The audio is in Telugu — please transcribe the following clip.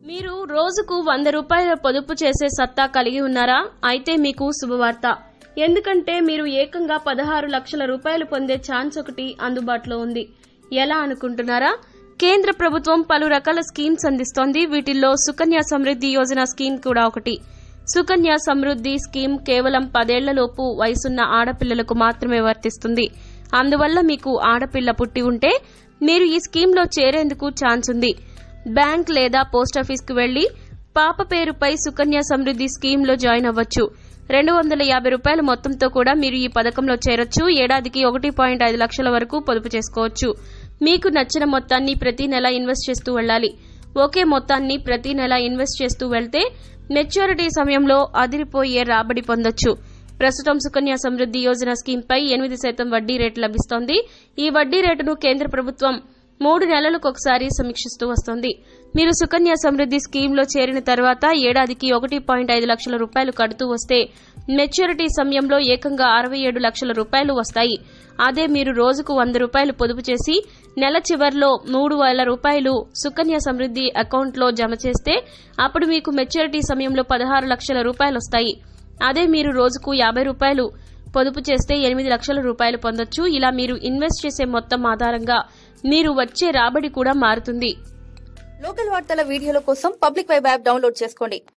మీరు రోజుకు వంద రూపాయల పొదుపు చేసే సత్తా కలిగి ఉన్నారా అయితే మీకు శుభవార్త ఎందుకంటే మీరు ఏకంగా పదహారు లక్షల రూపాయలు పొందే ఛాన్స్ ఒకటి అందుబాటులో ఉంది ఎలా అనుకుంటున్నారా కేంద్ర ప్రభుత్వం పలు రకాల స్కీమ్స్ అందిస్తోంది వీటిల్లో సుకన్య సమృద్ధి యోజన స్కీమ్ కూడా ఒకటి సుకన్య సమృద్ధి స్కీమ్ కేవలం పదేళ్లలోపు వయసున్న ఆడపిల్లలకు మాత్రమే వర్తిస్తుంది అందువల్ల మీకు ఆడపిల్ల పుట్టి ఉంటే మీరు ఈ స్కీమ్లో చేరేందుకు ఛాన్స్ ఉంది బ్యాంక్ లేదా పోస్టాఫీస్కు వెళ్లి పాప పేరుపై సుకన్య సమృద్ధి స్కీమ్లో జాయిన్ అవ్వచ్చు రెండు వందల యాభై రూపాయల మొత్తంతో కూడా మీరు ఈ పథకంలో చేరొచ్చు ఏడాదికి ఒకటి పాయింట్ ఐదు లక్షల వరకు పొదుపు చేసుకోవచ్చు మీకు నచ్చిన మొత్తాన్ని ప్రతి నెల ఇన్వెస్ట్ చేస్తూ వెళ్ళాలి ఒకే మొత్తాన్ని ప్రతి నెల ఇన్వెస్ట్ చేస్తూ వెళ్తే మెచ్యూరిటీ సమయంలో అదిరిపోయే రాబడి పొందొచ్చు ప్రస్తుతం సుకన్య సమృద్ధి యోజన స్కీమ్పై ఎనిమిది శాతం వడ్డీ రేటు లభిస్తోంది ఈ వడ్డీ రేటును కేంద్ర ప్రభుత్వం మూడు నెలలకు ఒకసారి సమీక్షిస్తూ వస్తోంది మీరు సుకన్య సమృద్ధి స్కీమ్లో చేరిన తర్వాత ఏడాదికి ఒకటి పాయింట్ ఐదు లక్షల రూపాయలు కడుతూ వస్తే మెచ్యూరిటీ సమయంలో ఏకంగా అరవై ఏడు లక్షల రూపాయలు వస్తాయి అదే మీరు రోజుకు వంద రూపాయలు పొదుపు చేసి నెల చివర్లో మూడు వేల రూపాయలు సుకన్య సమృద్ధి అకౌంట్లో జమ చేస్తే అప్పుడు మీకు మెచ్యూరిటీ సమయంలో పదహారు లక్షల రూపాయలు వస్తాయి అదే మీరు రోజుకు యాభై రూపాయలు పొదుపు చేస్తే ఎనిమిది లక్షల రూపాయలు పొందొచ్చు ఇలా మీరు ఇన్వెస్ట్ చేసే మొత్తం ఆధారంగా మీరు వచ్చే రాబడి కూడా మారుతుంది లోకల్ వార్తల వీడియోల కోసం పబ్లిక్ వెబ్ యాప్ డౌన్లోడ్ చేసుకోండి